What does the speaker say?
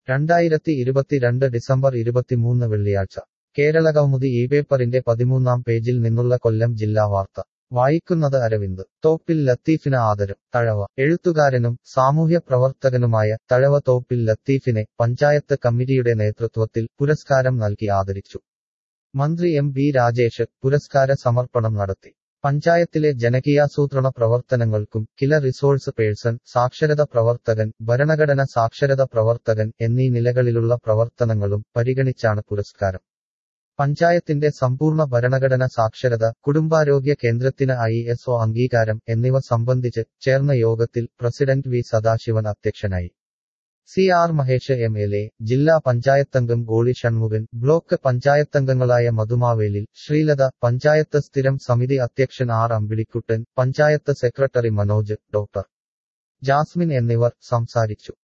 രണ്ടായിരത്തി ഇരുപത്തിരണ്ട് ഡിസംബർ ഇരുപത്തിമൂന്ന് വെള്ളിയാഴ്ച കേരളകൗമുദി ഈ പേപ്പറിന്റെ പതിമൂന്നാം പേജിൽ നിന്നുള്ള കൊല്ലം ജില്ലാ വാർത്ത വായിക്കുന്നത് അരവിന്ദ് തോപ്പിൽ ലത്തീഫിന് ആദരം തഴവ എഴുത്തുകാരനും സാമൂഹ്യ പ്രവർത്തകനുമായ തഴവ തോപ്പിൽ ലത്തീഫിനെ പഞ്ചായത്ത് കമ്മിറ്റിയുടെ നേതൃത്വത്തിൽ പുരസ്കാരം നൽകി ആദരിച്ചു മന്ത്രി എം ബി രാജേഷ് പുരസ്കാര സമർപ്പണം നടത്തി പഞ്ചായത്തിലെ ജനകീയാസൂത്രണ പ്രവർത്തനങ്ങൾക്കും കില റിസോഴ്സ് പേഴ്സൺ സാക്ഷരത പ്രവർത്തകൻ ഭരണഘടന സാക്ഷരത പ്രവർത്തകൻ എന്നീ നിലകളിലുള്ള പ്രവർത്തനങ്ങളും പരിഗണിച്ചാണ് പുരസ്കാരം പഞ്ചായത്തിന്റെ സമ്പൂർണ്ണ ഭരണഘടന സാക്ഷരത കുടുംബാരോഗ്യ കേന്ദ്രത്തിന് ഐ എസ് ഒ അംഗീകാരം എന്നിവ സംബന്ധിച്ച് ചേർന്ന യോഗത്തിൽ പ്രസിഡന്റ് വി സദാശിവൻ അധ്യക്ഷനായി C R Mahesh M L A ജില്ലാ പഞ്ചായത്തംഗം ഗോളി ഷൺമുഖൻ ബ്ലോക്ക് പഞ്ചായത്തംഗങ്ങളായ മധുമാവേലിൽ ശ്രീലത പഞ്ചായത്ത് സ്ഥിരം സമിതി അധ്യക്ഷൻ R Ambilikuttan panchayat secretary Manoj doctor Jasmine എന്നിവർ സംസാരിച്ചു